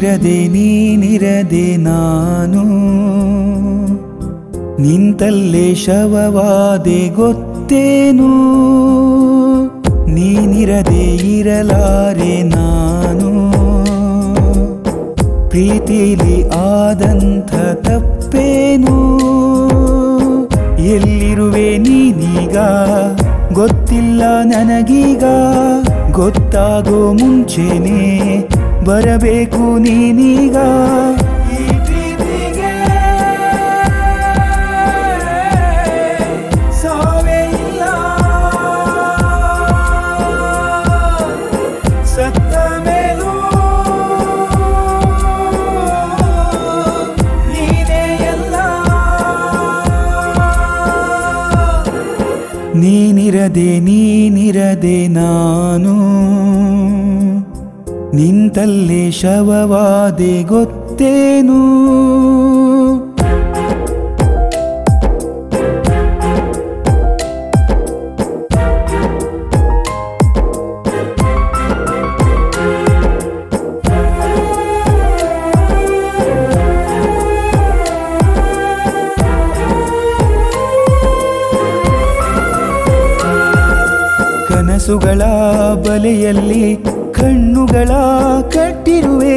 ನೀನಿರದೆ ನೀನಿರದೆ ನಾನು ನಿಂತಲ್ಲೇ ಶವವಾದೆ ಗೊತ್ತೇನು ನೀನಿರದೆ ಇರಲಾರೆ ನಾನು ಪ್ರೀತಿಲಿ ಆದಂಥ ತಪ್ಪೇನು ಎಲ್ಲಿರುವೆ ನೀನೀಗ ಗೊತ್ತಿಲ್ಲ ನನಗೀಗ ಗೊತ್ತಾಗೋ ಮುಂಚೆನೆ ಬರಬೇಕು ನೀನೀಗ ಈ ಪ್ರೀತಿಗೆ ಸಾವೇ ಇಲ್ಲ ಸತ್ತ ಮೇಲೂ ನೀನೇ ಎಲ್ಲ ನೀನಿರದೆ ನೀನಿರದೆ ನಾನು ನಿಂತಲ್ಲೇ ಶವವಾದೆ ಗೊತ್ತೇನು ಕನಸುಗಳ ಬಲೆಯಲ್ಲಿ ಕಣ್ಣುಗಳ ಕಟ್ಟಿರುವೆ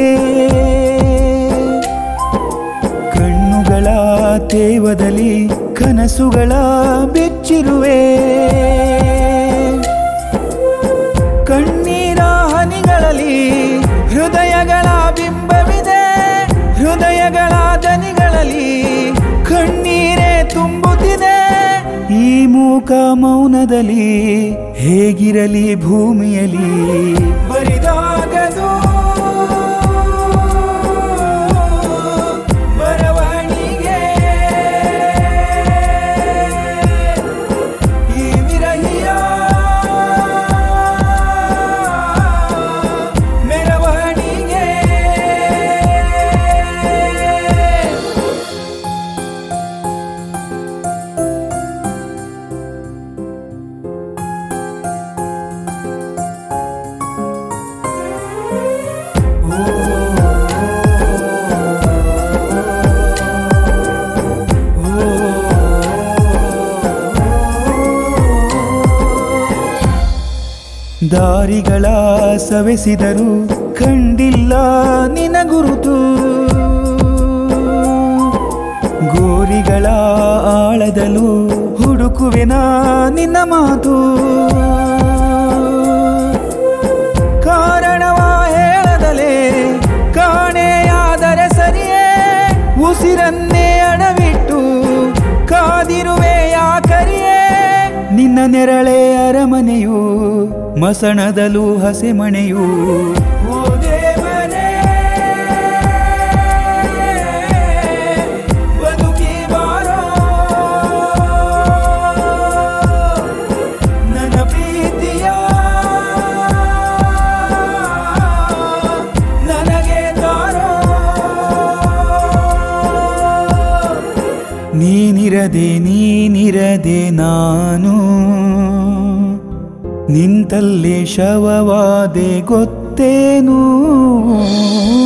ಕಣ್ಣುಗಳ ತೇವದಲ್ಲಿ ಕನಸುಗಳ ಬೆಚ್ಚಿರುವೆ ಕಣ್ಣೀರ ಹನಿಗಳಲ್ಲಿ ಹೃದಯಗಳ ಬಿಂಬವಿದೆ ಹೃದಯಗಳ ದನಿಗಳಲ್ಲಿ ಕಣ್ಣೀರೇ ತುಂಬುತ್ತಿದೆ ಈ ಮೂಕ ಮೌನದಲ್ಲಿ ಹೇಗಿರಲಿ ಭೂಮಿಯಲ್ಲಿ ಬರಿದಾಗದು ಬರವಣಿಗೆ ಈ ವಿರಹಿಯ ಮೆರವಣಿಗೆ ದಾರಿಗಳ ಸವೆಸಿದರು ಕಂಡಿಲ್ಲ ನಿನ ಗುರುತು ಗೋರಿಗಳ ಆಳದಲು ಹುಡುಕುವೆನ ನಿನ್ನ ಮಾತು ಕಾರಣವ ಹೇಳದಲೇ ಕಾಣೆಯಾದರೆ ಸರಿಯೇ ಉಸಿರನ್ನೇ ಅಡವಿಟ್ಟು ಕಾದಿರುವೆ ಯಾಕರಿಯೇ ನಿನ್ನ ನೆರಳೆ ಅರಮನೆಯು ಮಸಣದಲು ಹಸೆಮಣೆಯು ಓ ದೇವರೇ, ಬದುಕಿ ಬಾರೋ ನನ್ನ ಪ್ರೀತಿಯ ನನಗೆ ತಾರೋ ನೀನಿರದೆ ನೀನಿರದೆ ನಾನು ನಿಂತಲ್ಲೇ ಶವವಾದೆ ಗೊತ್ತೇನು